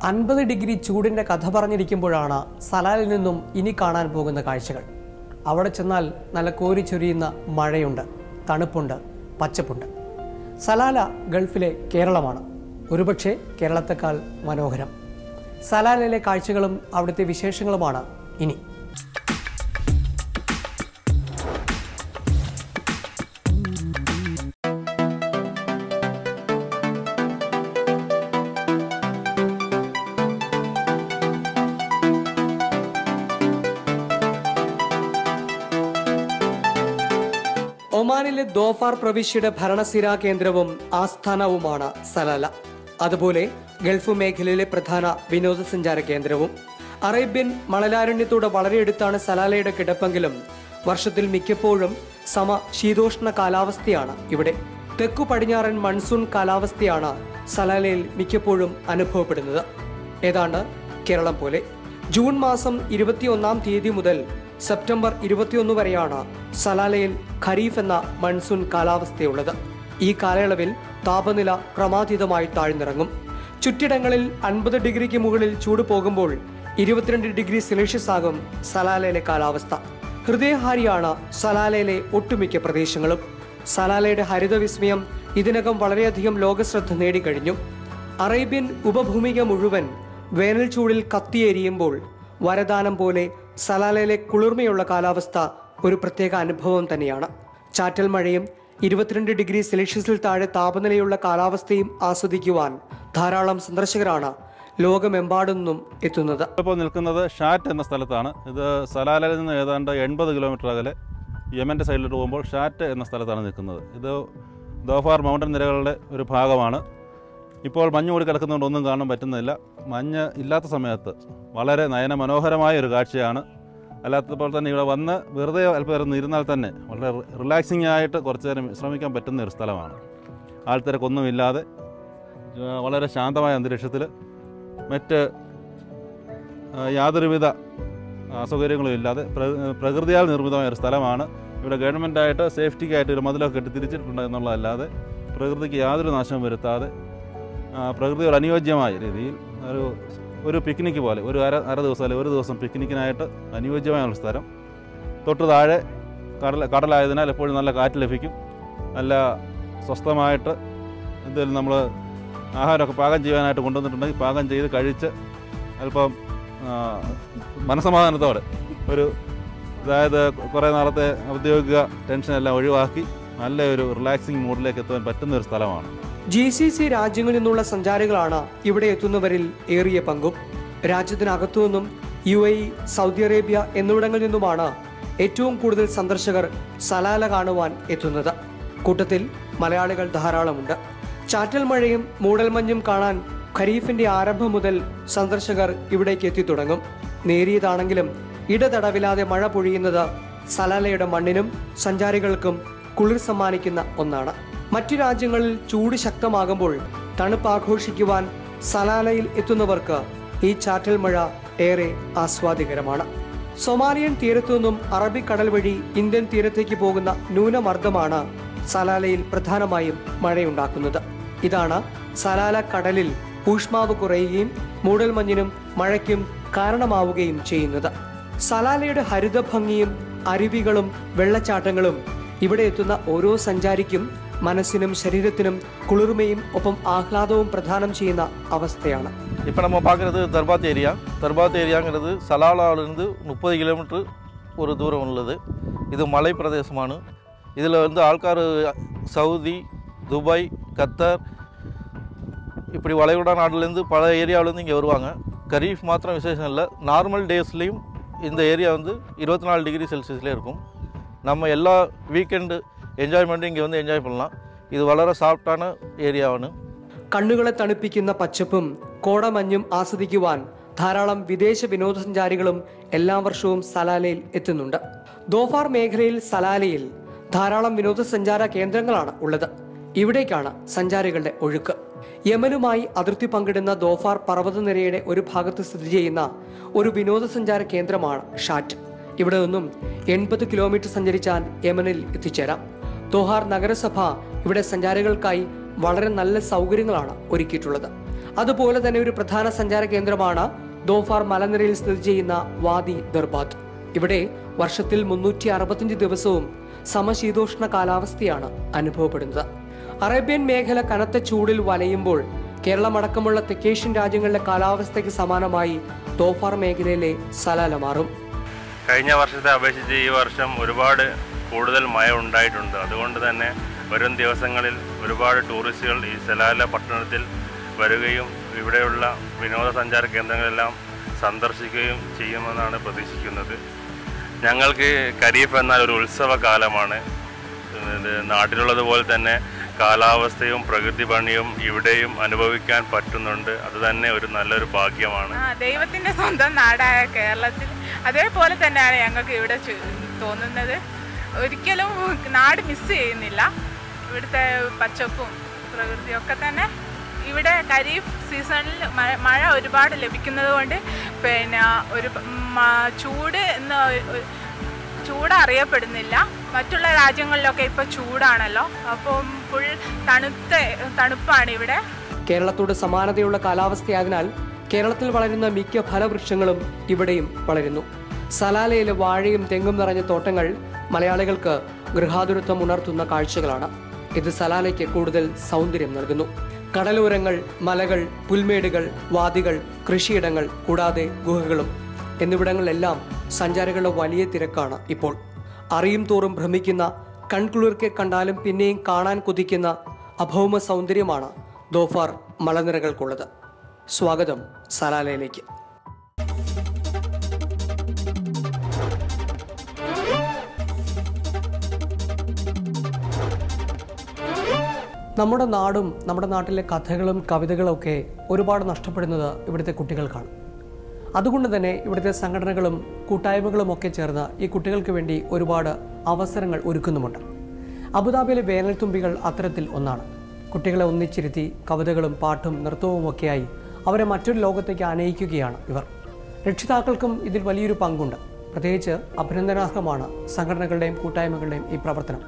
അൻപത് ഡിഗ്രി ചൂടിൻ്റെ കഥ പറഞ്ഞിരിക്കുമ്പോഴാണ് സലാലിൽ നിന്നും ഇനി കാണാൻ പോകുന്ന കാഴ്ചകൾ അവിടെ ചെന്നാൽ നല്ല കോരി ചൊരിയുന്ന മഴയുണ്ട് തണുപ്പുണ്ട് പച്ചപ്പുണ്ട് സലാല ഗൾഫിലെ കേരളമാണ് ഒരുപക്ഷെ കേരളത്തെക്കാൾ മനോഹരം സലാലിലെ കാഴ്ചകളും അവിടുത്തെ വിശേഷങ്ങളുമാണ് ഇനി ഒമാനിലെ ദോഫാർ പ്രവിശ്യയുടെ ഭരണസിരാ കേന്ദ്രവും ആസ്ഥാനവുമാണ് സലാല അതുപോലെ ഗൾഫ് മേഖലയിലെ പ്രധാന വിനോദസഞ്ചാര കേന്ദ്രവും അറേബ്യൻ മണലാരണ്യത്തോട് വളരെ അടുത്താണ് സലാലയുടെ കിടപ്പെങ്കിലും വർഷത്തിൽ മിക്കപ്പോഴും സമ ശീതോഷ്ണ കാലാവസ്ഥയാണ് ഇവിടെ തെക്കു പടിഞ്ഞാറൻ മൺസൂൺ കാലാവസ്ഥയാണ് സലാലയിൽ മിക്കപ്പോഴും അനുഭവപ്പെടുന്നത് ഏതാണ്ട് കേരളം പോലെ ജൂൺ മാസം ഇരുപത്തിയൊന്നാം തീയതി മുതൽ സെപ്റ്റംബർ ഇരുപത്തിയൊന്ന് വരെയാണ് സലാലയിൽ ഖരീഫ് എന്ന മൺസൂൺ കാലാവസ്ഥയുള്ളത് ഈ കാലയളവിൽ താപനില ക്രമാതീതമായി താഴ്ന്നിറങ്ങും ചുറ്റിടങ്ങളിൽ അൻപത് ഡിഗ്രിക്ക് മുകളിൽ ചൂട് പോകുമ്പോൾ ഇരുപത്തിരണ്ട് ഡിഗ്രി സെൽഷ്യസ് ആകും സലാലയിലെ കാലാവസ്ഥ ഹൃദയഹാരിയാണ് സലാലയിലെ ഒട്ടുമിക്ക പ്രദേശങ്ങളും സലാലയുടെ ഹരിതവിസ്മയം ഇതിനകം വളരെയധികം ലോകശ്രദ്ധ നേടിക്കഴിഞ്ഞു അറേബ്യൻ ഉപഭൂമിക മുഴുവൻ വേനൽ ചൂടിൽ കത്തിയെരിയുമ്പോൾ വരദാനം പോലെ സലാലയിലെ കുളിർമയുള്ള കാലാവസ്ഥ ഒരു പ്രത്യേക അനുഭവം തന്നെയാണ് ചാറ്റൽ മഴയും ഇരുപത്തിരണ്ട് ഡിഗ്രി സെൽഷ്യസിൽ താഴെ താപനിലയുള്ള കാലാവസ്ഥയും ആസ്വദിക്കുവാൻ ധാരാളം സന്ദർശകരാണ് ലോകമെമ്പാടും നിന്നും എത്തുന്നത് ഇപ്പോൾ നിൽക്കുന്നത് ഷാറ്റ് എന്ന സ്ഥലത്താണ് ഇത് സലാലയിൽ നിന്ന് ഏതാണ്ട് എൺപത് കിലോമീറ്റർ അകലെ യമൻ്റെ സൈഡിലോട്ട് പോകുമ്പോൾ ഷാറ്റ് എന്ന സ്ഥലത്താണ് നിൽക്കുന്നത് ഇത് ദോഫാർ മൗണ്ടൻ നിരകളുടെ ഒരു ഭാഗമാണ് ഇപ്പോൾ മഞ്ഞ് മൂടി കിടക്കുന്നതുകൊണ്ട് ഒന്നും കാണാൻ പറ്റുന്നില്ല മഞ്ഞ് ഇല്ലാത്ത സമയത്ത് വളരെ നയനമനോഹരമായ ഒരു കാഴ്ചയാണ് അല്ലാത്തപ്പോൾ തന്നെ ഇവിടെ വന്ന് വെറുതെ അല്പനേരം ഇരുന്നാൽ തന്നെ വളരെ റിലാക്സിംഗ് ആയിട്ട് കുറച്ച് നേരം വിശ്രമിക്കാൻ പറ്റുന്ന ഒരു സ്ഥലമാണ് ആൾത്തിരക്കൊന്നുമില്ലാതെ ആ, വളരെ ശാന്തമായ അന്തരീക്ഷത്തിൽ മറ്റ് ആ, യാതൊരുവിധ അസൗകര്യങ്ങളും ഇല്ലാതെ പ്ര- പ്രകൃതിയാൽ നിർമ്മിതമായ ഒരു സ്ഥലമാണ് ഇവിടെ ഗവൺമെൻറ്റായിട്ട് സേഫ്റ്റിക്കായിട്ട് ഒരു മതിലൊക്കെ കെട്ടി തിരിച്ചിട്ടുണ്ട് എന്നുള്ളതല്ലാതെ പ്രകൃതിക്ക് യാതൊരു നാശവും വരുത്താതെ ആ, പ്രകൃതിയോട് അനുയോജ്യമായ രീതിയിൽ ഒരു ഒരു പിക്നിക്ക് പോലെ ഒരു അര അര ദിവസം അല്ലെങ്കിൽ ഒരു ദിവസം പിക്നിക്കിനായിട്ട് അനുയോജ്യമായ ഒരു സ്ഥലം തൊട്ട് താഴെ കടൽ കടലായതിനാൽ എപ്പോഴും നല്ല കാറ്റ് ലഭിക്കും നല്ല സ്വസ്ഥമായിട്ട് എന്തെങ്കിലും നമ്മൾ ആഹാരമൊക്കെ പാകം ചെയ്യാനായിട്ട് കൊണ്ടുവന്നിട്ടുണ്ടെങ്കിൽ പാകം ചെയ്ത് കഴിച്ച് അല്പം ആ, മനസമാധാനത്തോടെ ഒരു അതായത് കുറേ നാളത്തെ ഔദ്യോഗിക ടെൻഷനെല്ലാം ഒഴിവാക്കി നല്ല ഒരു റിലാക്സിങ് മൂഡിലേക്ക് എത്താൻ പറ്റുന്ന ഒരു സ്ഥലമാണ് ജി സി സി രാജ്യങ്ങളിൽ നിന്നുള്ള സഞ്ചാരികളാണ് ഇവിടെ എത്തുന്നവരിൽ ഏറിയ പങ്കും രാജ്യത്തിനകത്തു നിന്നും യു എ സൗദി അറേബ്യ എന്നിവിടങ്ങളിൽ നിന്നുമാണ് ഏറ്റവും കൂടുതൽ സന്ദർശകർ സലാല കാണുവാൻ എത്തുന്നത് കൂട്ടത്തിൽ മലയാളികൾ ധാരാളമുണ്ട് ചാറ്റൽ മഴയും മൂടൽമഞ്ഞും കാണാൻ ഖരീഫിന്റെ ആരംഭം മുതൽ സന്ദർശകർ ഇവിടേക്ക് എത്തിത്തുടങ്ങും നേരിയതാണെങ്കിലും ഇടതടവില്ലാതെ മഴ പൊഴിയുന്നത് സലാലയുടെ മണ്ണിനും സഞ്ചാരികൾക്കും കുളിർ സമ്മാനിക്കുന്ന ഒന്നാണ് മറ്റു രാജ്യങ്ങളിൽ ചൂട് ശക്തമാകുമ്പോൾ തണുപ്പ് ആഘോഷിക്കുവാൻ സലാലയിൽ എത്തുന്നവർക്ക് ഈ ചാറ്റൽ മഴ ഏറെ ആസ്വാദികരമാണ് സൊമാലിയൻ തീരത്തു നിന്നും അറബിക്കടൽ വഴി ഇന്ത്യൻ തീരത്തേക്ക് പോകുന്ന ന്യൂനമർദ്ദമാണ് സലാലയിൽ പ്രധാനമായും മഴയുണ്ടാക്കുന്നത് ഇതാണ് സലാല കടലിൽ ഊഷ്മാവ് കുറയുകയും മൂടൽമഞ്ഞിനും മഴയ്ക്കും കാരണമാവുകയും ചെയ്യുന്നത് സലാലയുടെ ഹരിതഭംഗിയും അരുവികളും വെള്ളച്ചാട്ടങ്ങളും ഇവിടെ എത്തുന്ന ഓരോ സഞ്ചാരിക്കും മനസ്സിനും ശരീരത്തിനും குளிர்மையும் ഒപ്പം ஆஹ்லாதவும் பிரதானம் ചെയ്യുന്ന அவஸ்தையான இப்போ நம்ம பார்க்குறது தர்பாத் ஏரியா தர்பாத் ஏரியாங்கிறது சலாலாவிலிருந்து முப்பது கிலோமீட்டர் ஒரு தூரம் உள்ளது இது மலை பிரதேசமான இதில் வந்து ஆள்கார் சவுதி துபாய் கத்தர் இப்படி வளைகுடா நாடுலேருந்து பல ஏரியாவிலேருந்து இங்கே வருவாங்க கரீஃப் மாத்திரம் விசேஷம் இல்லை நார்மல் டேஸ்லேயும் இந்த ஏரியா வந்து இருபத்தி நாலு டிகிரி செல்சியஸ்லேயே இருக்கும் நம்ம எல்லா வீக்கெண்டு என்ஜாய்மெண்ட்டும் இங்கே வந்து என்ஜாய் பண்ணலாம் இது വളരെ சாஃப்டான ഏരിയയാണ് കണ്ണുകളെ തണുപ്പിക്കുന്ന പച്ചപ്പും കോടമഞ്ഞും ആസ്വദിക്കുവാൻ ധാരാളം വിദേശ വിനോദസഞ്ചാരികളും എല്ലാ വർഷവും സലാലയിൽ എത്തുന്നുണ്ട് ദോഫാർ മേഖലയിൽ സലാലയിൽ ധാരാളം വിനോദസഞ്ചാര കേന്ദ്രങ്ങളാണ് ഉള്ളത് ഇവിടേക്കാണ് സഞ്ചാരികളുടെ ഒഴുക്ക് യമനുമായി അതിർത്തി പങ്കിടുന്ന ദോഫാർ പർവ്വതനിരയുടെ ഒരു ഭാഗത്ത് സ്ഥിതി ചെയ്യുന്ന ഒരു വിനോദസഞ്ചാര കേന്ദ്രമാണ് ഷാറ്റ് ഇവിടെ നിന്നും എൺപത് കിലോമീറ്റർ സഞ്ചരിച്ചാൽ യമനിൽ എത്തിച്ചേരാം ദോഹാർ നഗരസഭ ഇവിടെ സഞ്ചാരികൾക്കായി വളരെ നല്ല സൗകര്യങ്ങളാണ് ഒരുക്കിയിട്ടുള്ളത് അതുപോലെ തന്നെ ഒരു പ്രധാന സഞ്ചാര കേന്ദ്രമാണ് ദോഫാർ മലനിരയിൽ സ്ഥിതി ചെയ്യുന്ന വാദി ദർബാത്ത് ഇവിടെ വർഷത്തിൽ മുന്നൂറ്റി അറുപത്തിയഞ്ച് ദിവസവും സമശീതോഷ്ണ കാലാവസ്ഥയാണ് അനുഭവപ്പെടുന്നത് അറേബ്യൻ മേഖല കനത്ത ചൂടിൽ വലയുമ്പോൾ കേരളമടക്കമുള്ള തെക്കേഷ്യൻ രാജ്യങ്ങളിലെ കാലാവസ്ഥയ്ക്ക് സമാനമായി ദോഫാർ മേഖലയിലെ സലാല മാറും കഴിഞ്ഞ വർഷത്തെ അപേക്ഷിച്ച് ഈ വർഷം ഒരുപാട് കൂടുതൽ മഴ ഉണ്ടായിട്ടുണ്ട് അതുകൊണ്ട് തന്നെ വരും ദിവസങ്ങളിൽ ഒരുപാട് ടൂറിസ്റ്റുകൾ ഈ സലാല പട്ടണത്തിൽ വരികയും ഇവിടെയുള്ള വിനോദസഞ്ചാര കേന്ദ്രങ്ങളെല്ലാം സന്ദർശിക്കുകയും ചെയ്യുമെന്നാണ് പ്രതീക്ഷിക്കുന്നത് ഞങ്ങൾക്ക് ഖരീഫ് എന്നാൽ ഒരു ഉത്സവ കാലമാണ് ഇത് നാട്ടിലുള്ളതുപോലെ തന്നെ കാലാവസ്ഥയും പ്രകൃതി ഭംഗിയും ഇവിടെയും അനുഭവിക്കാൻ പറ്റുന്നുണ്ട് അത് തന്നെ ഒരു നല്ലൊരു ഭാഗ്യമാണ് ആ ദൈവത്തിന്റെ സ്വന്തം നാടായ കേരളത്തിൽ അതേപോലെ തന്നെയാണ് ഞങ്ങൾക്ക് ഇവിടെ ചു- തോന്നുന്നത് ഒരിക്കലും നാട് മിസ് ചെയ്യുന്നില്ല ഇവിടുത്തെ പച്ചപ്പും പ്രകൃതിയും ഒക്കെ തന്നെ ഇവിടെ ഖരീഫ് സീസണിൽ മഴ മഴ ഒരുപാട് ലഭിക്കുന്നത് കൊണ്ട് പിന്നെ ഒരു മ- ചൂട് എന്ന് ഒരു- ചൂട് അറിയപ്പെടുന്നില്ല മറ്റുള്ള രാജ്യങ്ങളിലൊക്കെ ഇപ്പോൾ ചൂടാണല്ലോ അപ്പം ഫുൾ തണുത്ത തണുപ്പാണ് ഇവിടെ കേരളത്തോട് സമാനതയുള്ള കാലാവസ്ഥയായതിനാൽ കേരളത്തിൽ വളരുന്ന മിക്ക ഫലവൃക്ഷങ്ങളും ഇവിടെയും വളരുന്നു സലാലയിലെ വാഴയും തെങ്ങും നിറഞ്ഞ തോട്ടങ്ങൾ മലയാളികൾക്ക് ഗൃഹാതുരത്വം ഉണർത്തുന്ന കാഴ്ചകളാണ് ഇത് സലാലയ്ക്ക് കൂടുതൽ സൗന്ദര്യം നൽകുന്നു കടലോരങ്ങൾ മലകൾ പുൽമേടുകൾ വാദികൾ കൃഷിയിടങ്ങൾ കൂടാതെ ഗുഹകളും എന്നിവിടങ്ങളിലെല്ലാം സഞ്ചാരികളുടെ വലിയ തിരക്കാണ് ഇപ്പോൾ അറിയും തോറും ഭ്രമിക്കുന്ന കൺകുളിർക്കെ കണ്ടാലും പിന്നെയും കാണാൻ കൊതിക്കുന്ന അഭൗമ സൗന്ദര്യമാണ് ദോഫാർ മലനിരകൾക്കുള്ളത് സ്വാഗതം സലാലയിലേക്ക് നമ്മുടെ നാടും നമ്മുടെ നാട്ടിലെ കഥകളും കവിതകളും ഒക്കെ ഒരുപാട് നഷ്ടപ്പെടുന്നത് ഇവിടുത്തെ കുട്ടികൾക്കാണ് അതുകൊണ്ട് തന്നെ ഇവിടുത്തെ സംഘടനകളും കൂട്ടായ്മകളും ഒക്കെ ചേർന്ന് ഈ കുട്ടികൾക്ക് വേണ്ടി ഒരുപാട് അവസരങ്ങൾ ഒരുക്കുന്നുമുണ്ട് അബുദാബിയിലെ വേനൽത്തുമ്പികൾ അത്തരത്തിൽ ഒന്നാണ് കുട്ടികളെ ഒന്നിച്ചിരുത്തി കവിതകളും പാട്ടും നൃത്തവും ഒക്കെയായി അവരെ മറ്റൊരു ലോകത്തേക്ക് അനയിക്കുകയാണ് ഇവർ രക്ഷിതാക്കൾക്കും ഇതിൽ വലിയൊരു പങ്കുണ്ട് പ്രത്യേകിച്ച് അഭിനന്ദനാർഹമാണ് സംഘടനകളുടെയും കൂട്ടായ്മകളുടെയും ഈ പ്രവർത്തനം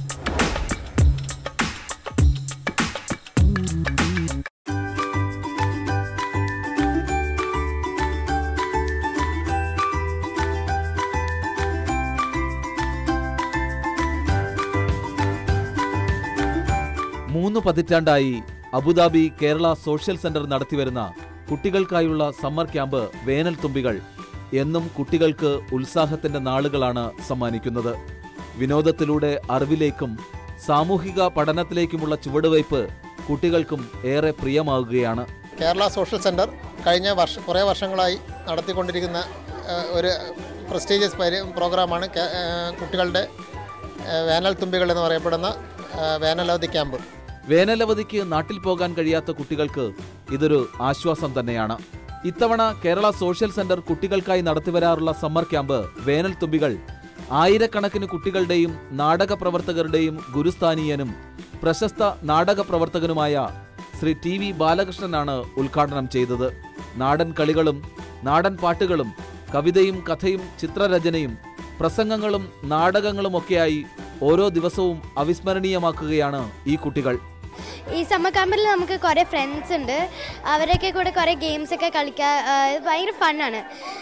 മൂന്ന് പതിറ്റാണ്ടായി അബുദാബി കേരള സോഷ്യൽ സെന്റർ നടത്തിവരുന്ന കുട്ടികൾക്കായുള്ള സമ്മർ ക്യാമ്പ് വേനൽ തുമ്പികൾ എന്നും കുട്ടികൾക്ക് ഉത്സാഹത്തിന്റെ നാളുകളാണ് സമ്മാനിക്കുന്നത് വിനോദത്തിലൂടെ അറിവിലേക്കും സാമൂഹിക പഠനത്തിലേക്കുമുള്ള ചുവടുവയ്പ് കുട്ടികൾക്കും ഏറെ പ്രിയമാവുകയാണ് കേരള സോഷ്യൽ സെൻറ്റർ കഴിഞ്ഞ വർഷ കുറേ വർഷങ്ങളായി നടത്തിക്കൊണ്ടിരിക്കുന്ന ആ, ഒരു പ്രസ്റ്റീജിയസ് പരി പ്രോഗ്രാമാണ് കേ- ആ, കുട്ടികളുടെ ആ, വേനൽ തുമ്പികൾ എന്ന് പറയപ്പെടുന്ന ആ, വേനലവധി ക്യാമ്പ് വേനലവധിക്ക് നാട്ടിൽ പോകാൻ കഴിയാത്ത കുട്ടികൾക്ക് ഇതൊരു ആശ്വാസം തന്നെയാണ് ഇത്തവണ കേരള സോഷ്യൽ സെന്റർ കുട്ടികൾക്കായി നടത്തിവരാറുള്ള സമ്മർ ക്യാമ്പ് വേനൽ തുമ്പികൾ ആയിരക്കണക്കിന് കുട്ടികളുടെയും നാടക പ്രവർത്തകരുടെയും ഗുരുസ്ഥാനീയനും പ്രശസ്ത നാടക പ്രവർത്തകനുമായ ശ്രീ ടി വി ബാലകൃഷ്ണനാണ് ഉദ്ഘാടനം ചെയ്തത് നാടൻ കളികളും നാടൻ പാട്ടുകളും കവിതയും കഥയും ചിത്രരചനയും പ്രസംഗങ്ങളും നാടകങ്ങളുമൊക്കെയായി ഓരോ ദിവസവും അവിസ്മരണീയമാക്കുകയാണ് ഈ കുട്ടികൾ ഈ സമ്മർ ക്യാമ്പിൽ നമുക്ക് കുറേ ഫ്രണ്ട്സ് ഉണ്ട് അവരൊക്കെ കൂടെ കുറേ ഗെയിംസ് ഒക്കെ കളിക്കാൻ ഇത് ഭയങ്കര ഫണ്ണാണ്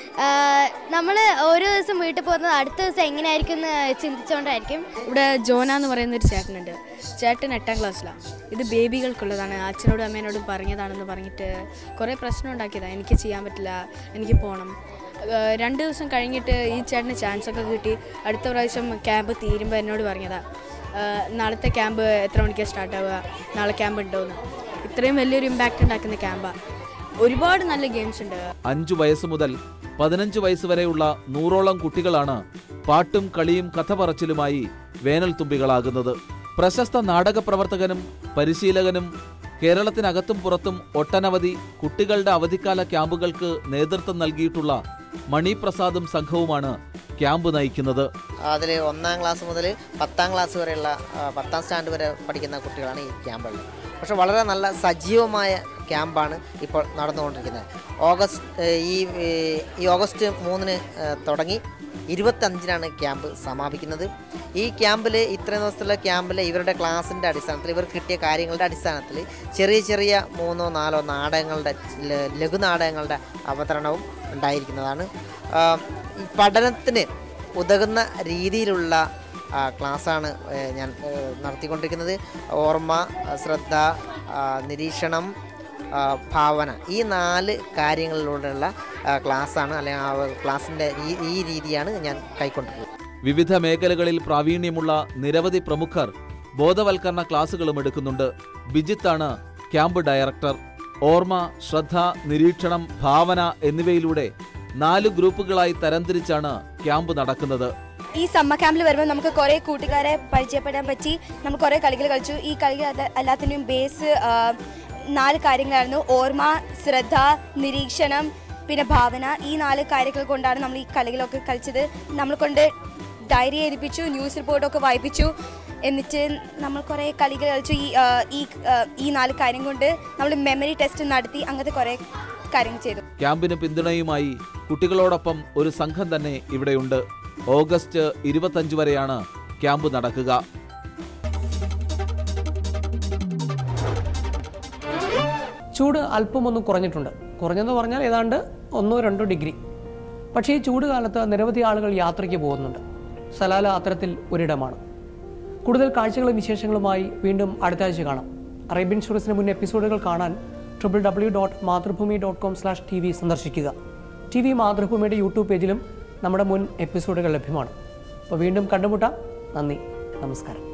നമ്മൾ ഓരോ ദിവസം വീട്ടിൽ പോകുന്നത് അടുത്ത ദിവസം എങ്ങനെയായിരിക്കും എന്ന് ചിന്തിച്ചുകൊണ്ടായിരിക്കും ഇവിടെ ജോന എന്ന് പറയുന്ന ഒരു ചേട്ടനുണ്ട് ചേട്ടൻ എട്ടാം ക്ലാസ്സിലാണ് ഇത് ബേബികൾക്കുള്ളതാണ് അച്ഛനോടും അമ്മേനോടും പറഞ്ഞതാണെന്ന് പറഞ്ഞിട്ട് കുറേ പ്രശ്നം ഉണ്ടാക്കിയതാണ് എനിക്ക് ചെയ്യാൻ പറ്റില്ല എനിക്ക് പോകണം ഏഹ് രണ്ട് ദിവസം കഴിഞ്ഞിട്ട് ഈ ചേട്ടന് ചാൻസ് ഒക്കെ കിട്ടി അടുത്ത പ്രാവശ്യം ക്യാമ്പ് തീരുമ്പോൾ എന്നോട് പറഞ്ഞതാണ് നാളത്തെ ക്യാമ്പ് എത്ര മണിക്കാണ് സ്റ്റാർട്ട് ആവുക നാളെ ക്യാമ്പ് ഉണ്ടോയെന്ന് ഇത്രയും വലിയൊരു ഇമ്പാക്റ്റ് ഉണ്ടാക്കുന്ന ക്യാമ്പാണ് ഒരുപാട് നല്ല ഗെയിംസ് ഉണ്ട് അഞ്ചു വയസ്സ് മുതൽ പതിനഞ്ച് വയസ്സ് വരെയുള്ള നൂറോളം കുട്ടികളാണ് പാട്ടും കളിയും കഥ പറച്ചിലുമായി വേനൽ തുമ്പികളാകുന്നത് പ്രശസ്ത നാടക പ്രവർത്തകനും പരിശീലകനും കേരളത്തിനകത്തും പുറത്തും ഒട്ടനവധി കുട്ടികളുടെ അവധിക്കാല ക്യാമ്പുകൾക്ക് നേതൃത്വം നൽകിയിട്ടുള്ള മണിപ്രസാദും സംഘവുമാണ് ക്യാമ്പ് നയിക്കുന്നത് അതിൽ ഒന്നാം ക്ലാസ് മുതൽ പത്താം ക്ലാസ് വരെയുള്ള ആ, പത്താം സ്റ്റാൻഡ് വരെ പഠിക്കുന്ന കുട്ടികളാണ് ഈ ക്യാമ്പുള്ളത് പക്ഷെ വളരെ നല്ല സജീവമായ ക്യാമ്പാണ് ഇപ്പോൾ നടന്നുകൊണ്ടിരിക്കുന്നത് ഓഗസ്റ്റ് ഏ, ഈ ഏ, ഈ ഓഗസ്റ്റ് മൂന്നിന് ഏ, തുടങ്ങി ഇരുപത്തഞ്ചിനാണ് ക്യാമ്പ് സമാപിക്കുന്നത് ഈ ക്യാമ്പിൽ ഇത്രയും ദിവസത്തുള്ള ക്യാമ്പിൽ ഇവരുടെ ക്ലാസ്സിൻ്റെ അടിസ്ഥാനത്തിൽ ഇവർ കിട്ടിയ കാര്യങ്ങളുടെ അടിസ്ഥാനത്തിൽ ചെറിയ ചെറിയ മൂന്നോ നാലോ നാടകങ്ങളുടെ ല- ലഘുനാടകങ്ങളുടെ അവതരണവും ഉണ്ടായിരിക്കുന്നതാണ് ആ, ഈ പഠനത്തിന് ഉതകുന്ന രീതിയിലുള്ള ആ, ക്ലാസ്സാണ് ഏ, ഞാൻ ഏ, നടത്തിക്കൊണ്ടിരിക്കുന്നത് ഓർമ്മ ശ്രദ്ധ ആ, നിരീക്ഷണം ആ, ഭാവന ഈ നാല് കാര്യങ്ങളിലൂടെയുള്ള ആ, ക്ലാസ്സാണ് അല്ലെങ്കിൽ ആ ക്ലാസ്സിൻ്റെ ഈ- ഈ രീതിയാണ് ഞാൻ കൈക്കൊണ്ടിട്ടുള്ളത് വിവിധ മേഖലകളിൽ പ്രാവീണ്യമുള്ള നിരവധി പ്രമുഖർ ബോധവൽക്കരണ ക്ലാസുകളും എടുക്കുന്നുണ്ട് ബിജിത്താണ് ക്യാമ്പ് ഡയറക്ടർ ഓർമ്മ ശ്രദ്ധ നിരീക്ഷണം ഭാവന എന്നിവയിലൂടെ നാല് ഗ്രൂപ്പുകളായി തരംതിരിച്ചാണ് ക്യാമ്പ് നടക്കുന്നത് ഈ സമ്മർ ക്യാമ്പിൽ വരുമ്പോൾ നമുക്ക് കുറേ കൂട്ടുകാരെ പരിചയപ്പെടാൻ പറ്റി നമ്മൾ കുറേ കളികൾ കളിച്ചു ഈ കളികൾ അത് എല്ലാത്തിൻ്റെയും ബേസ് ആ, നാല് കാര്യങ്ങളായിരുന്നു ഓർമ്മ ശ്രദ്ധ നിരീക്ഷണം പിന്നെ ഭാവന ഈ നാല് കാര്യങ്ങൾ കൊണ്ടാണ് നമ്മൾ ഈ കളികളൊക്കെ കളിച്ചത് നമ്മൾ കൊണ്ട് ഡയറി എഴുതിപ്പിച്ചു ന്യൂസ് റിപ്പോർട്ടൊക്കെ വായിപ്പിച്ചു എന്നിട്ട് നമ്മൾ കുറേ കളികൾ കളിച്ചു ഈ ആ, ഈ ആ, ഈ നാല് കാര്യം കൊണ്ട് നമ്മൾ മെമ്മറി ടെസ്റ്റ് നടത്തി അങ്ങനത്തെ കുറേ കാര്യങ്ങൾ ചെയ്തു ക്യാമ്പിന് പിന്തുണയുമായി കുട്ടികളോടൊപ്പം ഒരു സംഘം തന്നെ ഇവിടെയുണ്ട് ഓഗസ്റ്റ് ഇരുപത്തഞ്ച് വരെയാണ് ക്യാമ്പ് നടക്കുക ചൂട് അല്പമൊന്ന് കുറഞ്ഞിട്ടുണ്ട് കുറഞ്ഞെന്ന് പറഞ്ഞാൽ ഏതാണ്ട് ഒന്നോ രണ്ടോ ഡിഗ്രി പക്ഷേ ഈ ചൂട് കാലത്ത് നിരവധി ആളുകൾ യാത്രയ്ക്ക് പോകുന്നുണ്ട് സലാല അത്തരത്തിൽ ഒരിടമാണ് കൂടുതൽ കാഴ്ചകളും വിശേഷങ്ങളുമായി വീണ്ടും അടുത്ത ആഴ്ച കാണാം അറേബ്യൻ സ്റ്റോറീസിന് മുൻ എപ്പിസോഡുകൾ കാണാൻ triple W dot Mathrubhumi dot com slash T V സന്ദർശിക്കുക ടി വി മാതൃഭൂമിയുടെ യൂട്യൂബ് പേജിലും നമ്മുടെ മുൻ എപ്പിസോഡുകൾ ലഭ്യമാണ് അപ്പോൾ വീണ്ടും കണ്ടുമുട്ടാം നന്ദി നമസ്കാരം